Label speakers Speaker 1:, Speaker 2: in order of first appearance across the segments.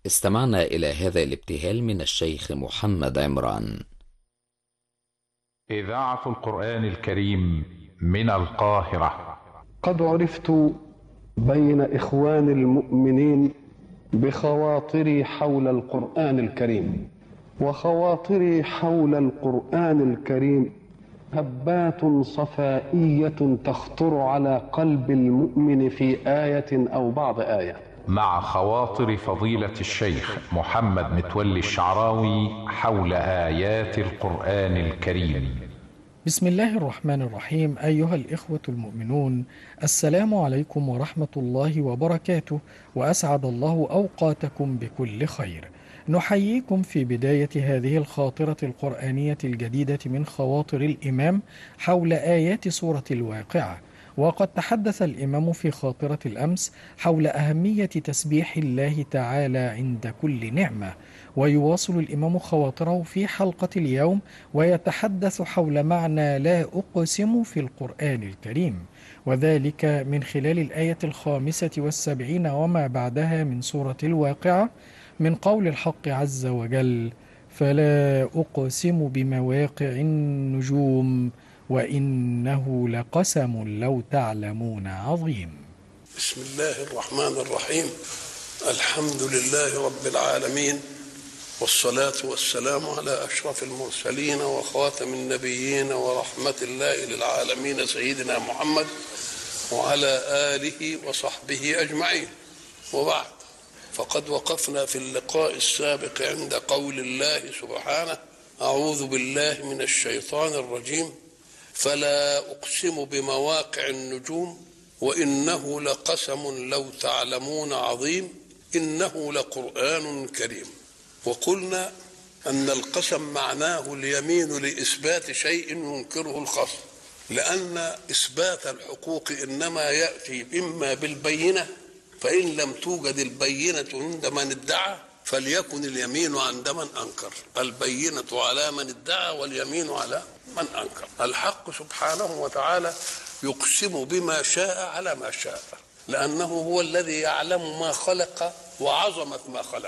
Speaker 1: استمعنا إلى هذا الابتهال من الشيخ محمد عمران
Speaker 2: إذاعة القرآن الكريم من القاهرة
Speaker 3: قد عرفت بين إخوان المؤمنين بخواطري حول القرآن الكريم وخواطري حول القرآن الكريم هبات صفائية تخطر على قلب المؤمن في آية أو بعض آية
Speaker 2: مع خواطر فضيلة الشيخ محمد متولي الشعراوي حول آيات القرآن الكريم
Speaker 4: بسم الله الرحمن الرحيم أيها الإخوة المؤمنون السلام عليكم ورحمة الله وبركاته وأسعد الله أوقاتكم بكل خير نحييكم في بداية هذه الخاطرة القرآنية الجديدة من خواطر الإمام حول آيات سورة الواقعة وقد تحدث الإمام في خاطرة الأمس حول أهمية تسبيح الله تعالى عند كل نعمة ويواصل الإمام خواطره في حلقة اليوم ويتحدث حول معنى لا أقسم في القرآن الكريم وذلك من خلال الآية الخامسة والسبعين وما بعدها من سورة الواقعة من قول الحق عز وجل فلا أقسم بمواقع النجوم وإنه لقسم لو تعلمون عظيم
Speaker 5: بسم الله الرحمن الرحيم الحمد لله رب العالمين والصلاة والسلام على أشرف المرسلين وخاتم النبيين ورحمة الله للعالمين سيدنا محمد وعلى آله وصحبه أجمعين وبعد فقد وقفنا في اللقاء السابق عند قول الله سبحانه أعوذ بالله من الشيطان الرجيم فلا أقسم بمواقع النجوم وإنه لقسم لو تعلمون عظيم إنه لقرآن كريم وقلنا أن القسم معناه اليمين لإثبات شيء ينكره الخصم لأن إثبات الحقوق إنما يأتي إما بالبينة فإن لم توجد البينة عند من ادعى فليكن اليمين عند من أنكر البينة على من ادعى واليمين على من أنكر الحق سبحانه وتعالى يقسم بما شاء على ما شاء لأنه هو الذي يعلم ما خلق وعظمة ما خلق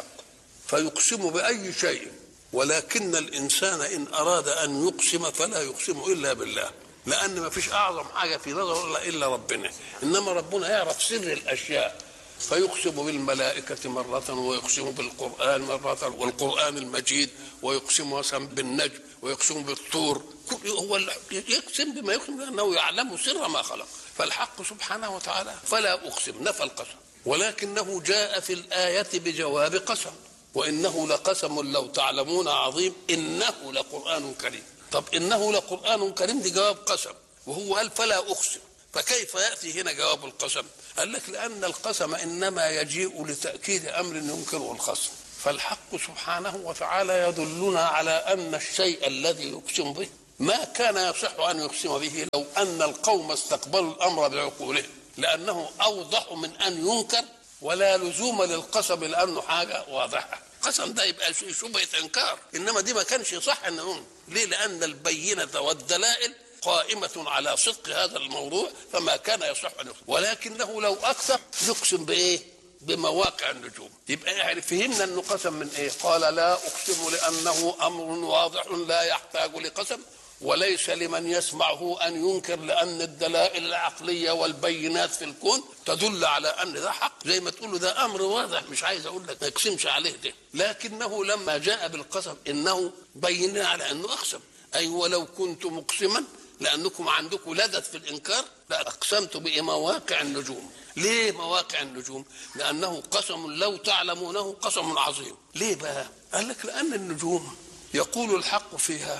Speaker 5: فيقسم بأي شيء ولكن الإنسان إن أراد أن يقسم فلا يقسم إلا بالله لأن ما فيش أعظم حاجة في نظره إلا ربنا إنما ربنا يعرف سر الأشياء فيقسم بالملائكة مرة ويقسم بالقرآن مرة والقرآن المجيد ويقسم مثلا بالنجم ويقسم بالطور هو يقسم بما يقسم لأنه يعلم سر ما خلق فالحق سبحانه وتعالى فلا أقسم نفى القسم ولكنه جاء في الآية بجواب قسم وإنه لقسم لو تعلمون عظيم إنه لقرآن كريم طب إنه لقرآن كريم دي جواب قسم وهو قال فلا أقسم فكيف يأتي هنا جواب القسم قال لك لأن القسم إنما يجيء لتأكيد أمر ينكره الخصم فالحق سبحانه وتعالى يدلنا على أن الشيء الذي يقسم به ما كان يصح أن يقسم به لو أن القوم استقبلوا الأمر بعقولهم لأنه أوضح من أن ينكر ولا لزوم للقسم لأنه حاجة واضحة القسم ده يبقى شبهة إنكار إنما دي ما كانش صح أن يقول ليه لأن البينة والدلائل قائمة على صدق هذا الموضوع فما كان يصح أن يقسم ولكنه لو أكثر يقسم بإيه بمواقع النجوم يبقى يعني فهمنا انه قسم من ايه قال لا اقسم لانه امر واضح لا يحتاج لقسم وليس لمن يسمعه ان ينكر لان الدلائل العقليه والبينات في الكون تدل على ان ده حق زي ما تقول له ده امر واضح مش عايز اقول لك ما يقسمش عليه ده لكنه لما جاء بالقسم انه بينا على انه اقسم اي ولو كنت مقسما لانكم عندكم لذة في الانكار لاقسمت بمواقع النجوم ليه مواقع النجوم لانه قسم لو تعلمونه قسم عظيم ليه بقى قال لك لان النجوم يقول الحق فيها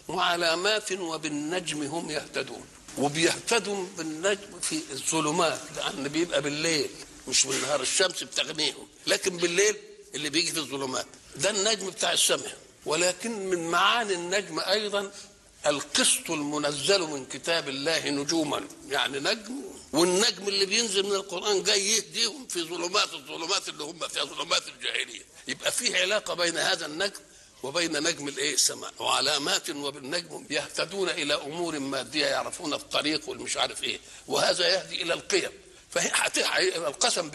Speaker 5: وعلامات وبالنجم هم يهتدون وبيهتدوا بالنجم في الظلمات لان بيبقى بالليل مش بالنهار الشمس بتغنيهم لكن بالليل اللي بيجي في الظلمات ده النجم بتاع السماء ولكن من معاني النجم ايضا القسط المنزل من كتاب الله نجوما يعني نجم والنجم اللي بينزل من القران جاي يهديهم في ظلمات الظلمات اللي هم فيها ظلمات الجاهليه يبقى في علاقه بين هذا النجم وبين نجم الايه السماء وعلامات وبالنجم يهتدون الى امور ماديه يعرفون الطريق والمش عارف ايه وهذا يهدي الى القيم فهي القسم بايه؟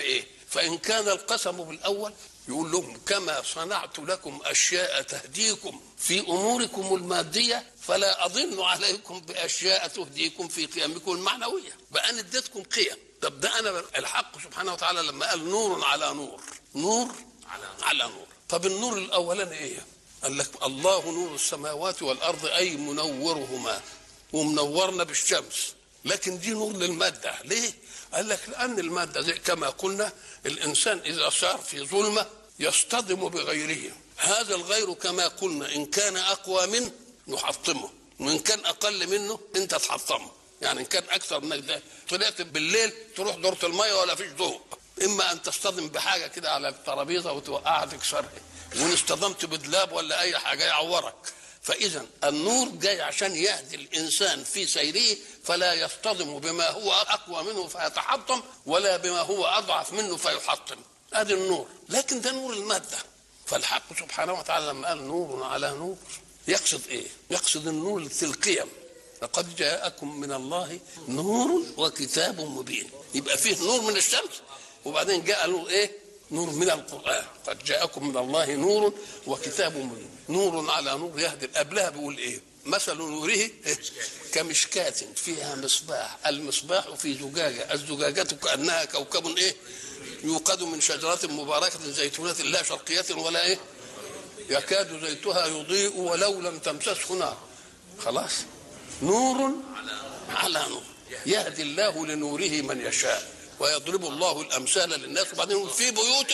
Speaker 5: فإن كان القسم بالأول يقول لهم كما صنعت لكم أشياء تهديكم في أموركم المادية فلا أظن عليكم بأشياء تهديكم في قيمكم المعنوية بقى أنا اديتكم قيم طب ده أنا الحق سبحانه وتعالى لما قال نور على نور نور على, على نور طب النور الأولاني إيه قال لك الله نور السماوات والأرض أي منورهما ومنورنا بالشمس لكن دي نور للمادة ليه قال لك لأن المادة زي كما قلنا الإنسان إذا صار في ظلمة يصطدم بغيره هذا الغير كما قلنا إن كان أقوى منه نحطمه وإن كان أقل منه أنت تحطمه يعني إن كان أكثر منك ده طلعت بالليل تروح دورة المية ولا فيش ضوء إما أن تصطدم بحاجة كده على الترابيزة وتوقعها تكسرها وإن اصطدمت بدلاب ولا أي حاجة يعورك فإذا النور جاي عشان يهدي الإنسان في سيره فلا يصطدم بما هو أقوى منه فيتحطم ولا بما هو أضعف منه فيحطم هذا النور لكن ده نور المادة فالحق سبحانه وتعالى لما قال نور على نور يقصد إيه يقصد النور في القيم لقد جاءكم من الله نور وكتاب مبين يبقى فيه نور من الشمس وبعدين جاء نور ايه نور من القرآن قد جاءكم من الله نور وكتاب مبين نور على نور يهدي قبلها بيقول ايه مثل نوره إيه؟ كمشكاة فيها مصباح المصباح في زجاجة الزجاجة كأنها كوكب ايه يوقد من شجرة مباركة زيتونة لا شرقية ولا ايه يكاد زيتها يضيء ولو لم تمسسه نار خلاص نور على نور يهدي الله لنوره من يشاء ويضرب الله الامثال للناس وبعدين يقول في بيوت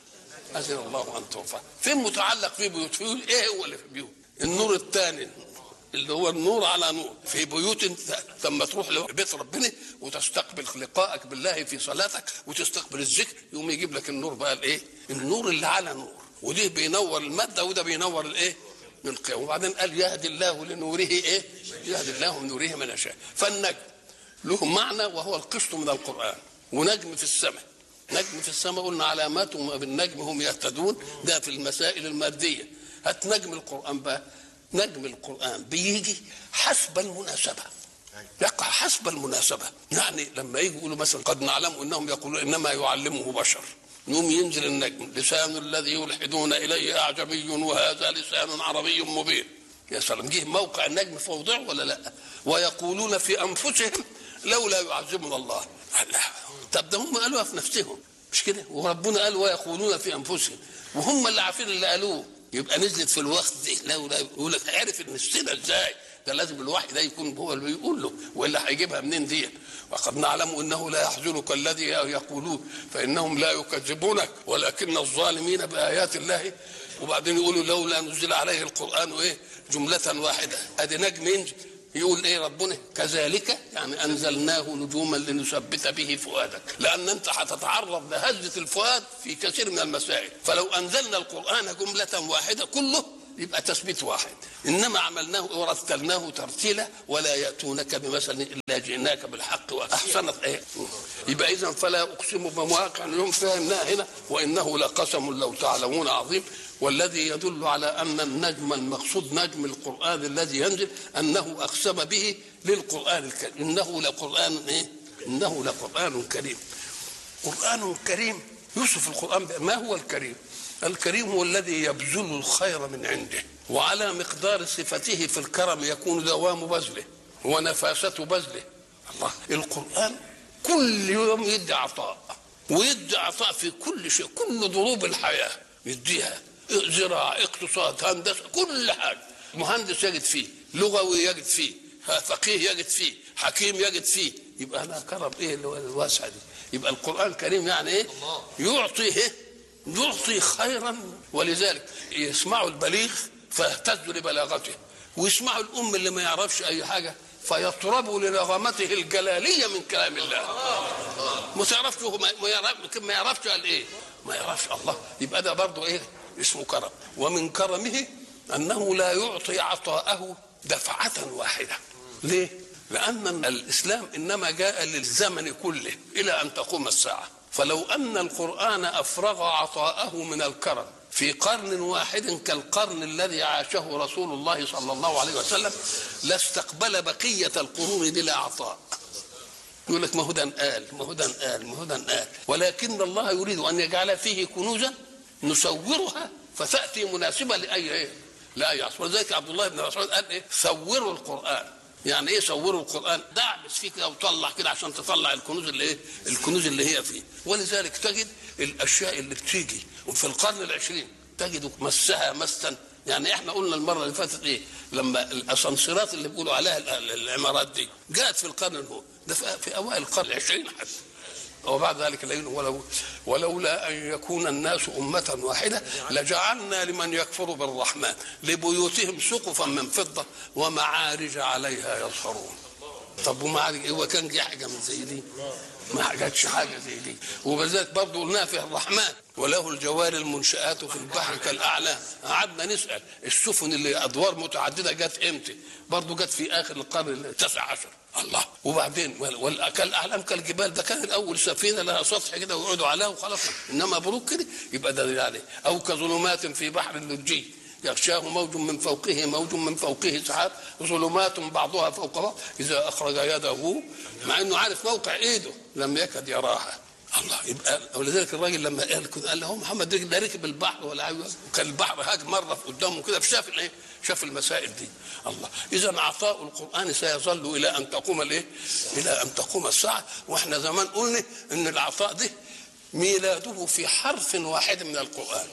Speaker 5: اذن الله ان ترفع فين متعلق في بيوت في بيوت ايه هو اللي في بيوت النور الثاني اللي هو النور على نور في بيوت ثم تروح لبيت ربنا وتستقبل لقائك بالله في صلاتك وتستقبل الذكر يقوم يجيب لك النور بقى الايه النور اللي على نور ودي بينور الماده وده بينور الايه من القيام وبعدين قال يهدي الله لنوره ايه يهدي الله لنوره من يشاء فالنجم له معنى وهو القسط من القران ونجم في السماء نجم في السماء قلنا علاماتهم بالنجم هم يهتدون ده في المسائل الماديه هات نجم القران بقى نجم القران بيجي حسب المناسبه يقع حسب المناسبه يعني لما يجي يقولوا مثلا قد نعلم انهم يقولون انما يعلمه بشر يوم ينزل النجم لسان الذي يلحدون اليه اعجمي وهذا لسان عربي مبين يا سلام جه موقع النجم في موضعه ولا لا ويقولون في انفسهم لولا يعذبنا الله لا طب ده هم قالوها في نفسهم مش كده وربنا قال ويقولون في انفسهم وهم اللي عارفين اللي قالوه يبقى نزلت في الوقت دي لولا يقول لك عرف ان السنه ازاي ده لازم الوحي ده يكون هو اللي بيقول له والا هيجيبها منين دي وقد نعلم انه لا يحزنك الذي يقولون فانهم لا يكذبونك ولكن الظالمين بايات الله وبعدين يقولوا لولا نزل عليه القران ايه جمله واحده ادي نجم ينزل يقول ايه ربنا كذلك يعني انزلناه نجوما لنثبت به فؤادك لان انت هتتعرض لهزه الفؤاد في كثير من المسائل فلو انزلنا القران جمله واحده كله يبقى تثبيت واحد انما عملناه ورتلناه ترتيلا ولا ياتونك بمثل الا جئناك بالحق واحسنت ايه يبقى اذا فلا اقسم بمواقع اليوم فهمناها هنا وانه لقسم لو تعلمون عظيم والذي يدل على ان النجم المقصود نجم القران الذي ينزل انه اقسم به للقران الكريم انه لقران ايه انه لقران كريم قران كريم يوصف القران ما هو الكريم الكريم هو الذي يبذل الخير من عنده وعلى مقدار صفته في الكرم يكون دوام بذله ونفاسة بذله الله القرآن كل يوم يدي عطاء ويدي عطاء في كل شيء كل ضروب الحياة يديها زراعة اقتصاد هندسة كل حاجة مهندس يجد فيه لغوي يجد فيه فقيه يجد فيه حكيم يجد فيه يبقى انا كرم ايه الواسعه دي يبقى القران الكريم يعني ايه يعطي ايه يعطي خيرا ولذلك يسمعوا البليغ فيهتزوا لبلاغته ويسمعوا الام اللي ما يعرفش اي حاجه فيطربوا لنغمته الجلاليه من كلام الله ما تعرفش ما يعرفش ما يعرفش قال ايه ما يعرفش الله يبقى ده برضه ايه اسمه كرم ومن كرمه انه لا يعطي عطاءه دفعه واحده ليه لان الاسلام انما جاء للزمن كله الى ان تقوم الساعه فلو ان القران افرغ عطاءه من الكرم في قرن واحد كالقرن الذي عاشه رسول الله صلى الله عليه وسلم لاستقبل بقيه القرون بلا عطاء يقول لك ما هدى قال ما هدى قال ما هدى قال ولكن الله يريد ان يجعل فيه كنوزا نصورها فتاتي مناسبه لاي ايه؟ لاي عصر ولذلك عبد الله بن مسعود قال ايه؟ صوروا القران يعني ايه صوروا القران دعبس فيه كده وطلع كده عشان تطلع الكنوز اللي ايه الكنوز اللي هي فيه ولذلك تجد الاشياء اللي بتيجي وفي القرن العشرين تجد مسها مسا يعني احنا قلنا المره اللي فاتت ايه لما الاسانسيرات اللي بيقولوا عليها العمارات دي جاءت في القرن اللي هو ده في اوائل القرن العشرين حتى وبعد ذلك ولو ولولا ان يكون الناس امه واحده لجعلنا لمن يكفر بالرحمن لبيوتهم سقفا من فضه ومعارج عليها يظهرون طب ومعارج هو كان جه حاجه من زي دي ما جاتش حاجه زي دي وبالذات برضه قلناها في الرحمن وله الجوار المنشآت في البحر كالأعلام قعدنا نسأل السفن اللي أدوار متعددة جت إمتى برضه جت في آخر القرن التاسع عشر الله وبعدين كالأعلام كالجبال ده كان الأول سفينة لها سطح كده ويقعدوا عليها وخلاص إنما بروك كده يبقى ده يعني أو كظلمات في بحر اللجي يغشاه موج من فوقه موج من فوقه سحاب ظلمات بعضها فوق بعض إذا أخرج يده مع إنه عارف موقع إيده لم يكد يراها الله يبقى ولذلك الراجل لما قال كده قال له محمد ده ركب البحر ولا وكان البحر هاج مره في قدامه كده فشاف الايه؟ شاف المسائل دي الله اذا عطاء القران سيظل الى ان تقوم الايه؟ الى ان تقوم الساعه واحنا زمان قلنا ان العطاء ده ميلاده في حرف واحد من القران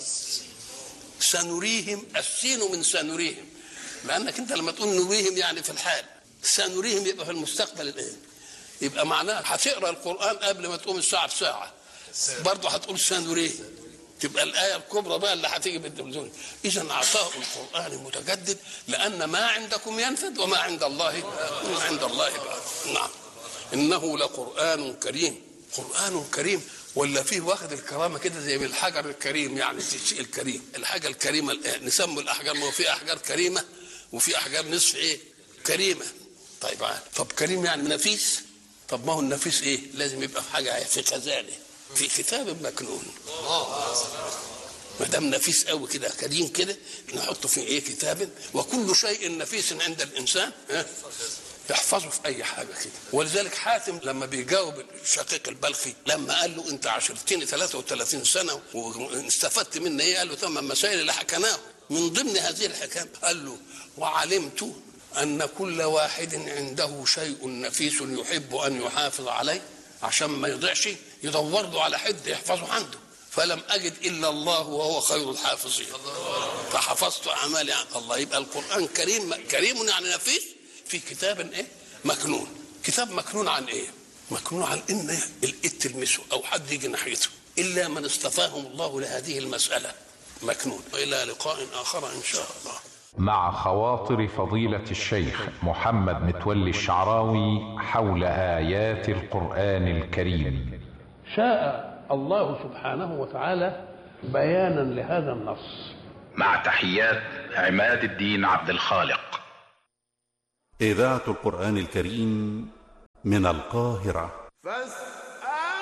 Speaker 5: سنريهم السين من سنريهم لانك انت لما تقول نريهم يعني في الحال سنريهم يبقى في المستقبل الايه؟ يبقى معناها هتقرا القران قبل ما تقوم الساعه بساعه برضه هتقول سنريه تبقى الايه الكبرى بقى اللي هتيجي بالتلفزيون اذا عطاء القران متجدد لان ما عندكم ينفد وما عند الله ما عند الله بقى نعم انه لقران كريم قران كريم ولا فيه واخد الكرامه كده زي الحجر الكريم يعني الشيء الكريم الحاجه الكريمه نسمي الاحجار ما هو في احجار كريمه وفي احجار نصف ايه كريمه طيب طب كريم يعني نفيس طب ما هو النفيس ايه لازم يبقى في حاجه في خزانه في كتاب مكنون ما دام نفيس قوي كده كريم كده نحطه في ايه كتاب وكل شيء نفيس عند الانسان يحفظه في اي حاجه كده ولذلك حاتم لما بيجاوب الشقيق البلخي لما قال له انت عشرتني 33 سنه واستفدت مني ايه قال له ثم مسائل اللي حكيناه من ضمن هذه الحكام قال له وعلمت أن كل واحد عنده شيء نفيس يحب أن يحافظ عليه عشان ما يضيعش يدور له على حد يحفظه عنده فلم أجد إلا الله وهو خير الحافظين فحفظت أعمالي عن الله يبقى القرآن كريم كريم يعني نفيس في كتاب إيه مكنون كتاب مكنون عن إيه مكنون عن إن الإيد تلمسه أو حد يجي ناحيته إلا من اصطفاهم الله لهذه المسألة مكنون وإلى لقاء آخر إن شاء الله
Speaker 2: مع خواطر فضيلة الشيخ محمد متولي الشعراوي حول آيات القرآن الكريم
Speaker 5: شاء الله سبحانه وتعالى بيانا لهذا النص
Speaker 6: مع تحيات عماد الدين عبد الخالق
Speaker 7: إذاعة القرآن الكريم من القاهرة
Speaker 8: فاس